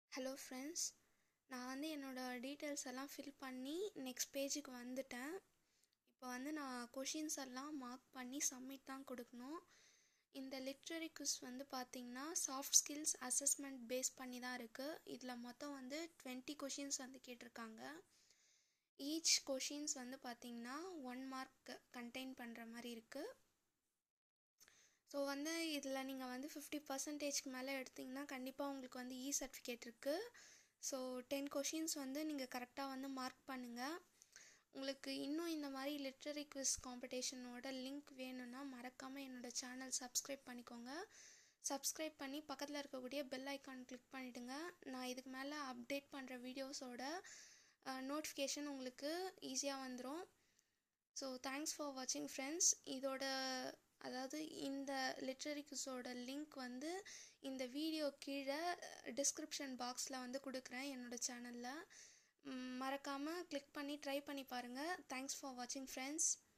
hello friends நான் வந்து என்னோடய டீட்டெயில்ஸ் எல்லாம் ஃபில் பண்ணி நெக்ஸ்ட் பேஜுக்கு வந்துட்டேன் இப்போ வந்து நான் கொஷின்ஸ் எல்லாம் மார்க் பண்ணி சப்மிட் தான் கொடுக்கணும் இந்த லிட்ரரி குஸ் வந்து பார்த்திங்கன்னா சாஃப்ட் ஸ்கில்ஸ் அசஸ்மெண்ட் பேஸ் பண்ணி தான் இருக்குது இதில் மொத்தம் வந்து டுவெண்ட்டி கொஷின்ஸ் வந்து கேட்டிருக்காங்க ஈச் கொஷின்ஸ் வந்து பார்த்திங்கன்னா ஒன் மார்க் கண்டெயின் பண்ணுற மாதிரி இருக்குது ஸோ வந்து இதில் நீங்கள் வந்து ஃபிஃப்டி பர்சன்டேஜ்க்கு மேலே எடுத்திங்கன்னா கண்டிப்பாக உங்களுக்கு வந்து இ சர்டிஃபிகேட் இருக்குது ஸோ டென் கொஷின்ஸ் வந்து நீங்கள் கரெக்டாக வந்து மார்க் பண்ணுங்கள் உங்களுக்கு இன்னும் இந்த மாதிரி லிட்ரரி குவிஸ் காம்படிஷனோட லிங்க் வேணும்னா மறக்காமல் என்னோடய சேனல் சப்ஸ்கிரைப் பண்ணிக்கோங்க சப்ஸ்கிரைப் பண்ணி பக்கத்தில் இருக்கக்கூடிய பெல் ஐக்கான் கிளிக் பண்ணிவிடுங்க நான் இதுக்கு மேலே அப்டேட் பண்ணுற வீடியோஸோட நோட்டிஃபிகேஷன் உங்களுக்கு ஈஸியாக வந்துடும் ஸோ தேங்க்ஸ் ஃபார் வாட்சிங் ஃப்ரெண்ட்ஸ் இதோட அதாவது இந்த லிட்ரரி குஸோட லிங்க் வந்து இந்த வீடியோ கீழே டிஸ்கிரிப்ஷன் பாக்ஸில் வந்து கொடுக்குறேன் என்னோடய சேனலில் மறக்காமல் கிளிக் பண்ணி ட்ரை பண்ணி பாருங்கள் தேங்க்ஸ் ஃபார் வாட்சிங் ஃப்ரெண்ட்ஸ்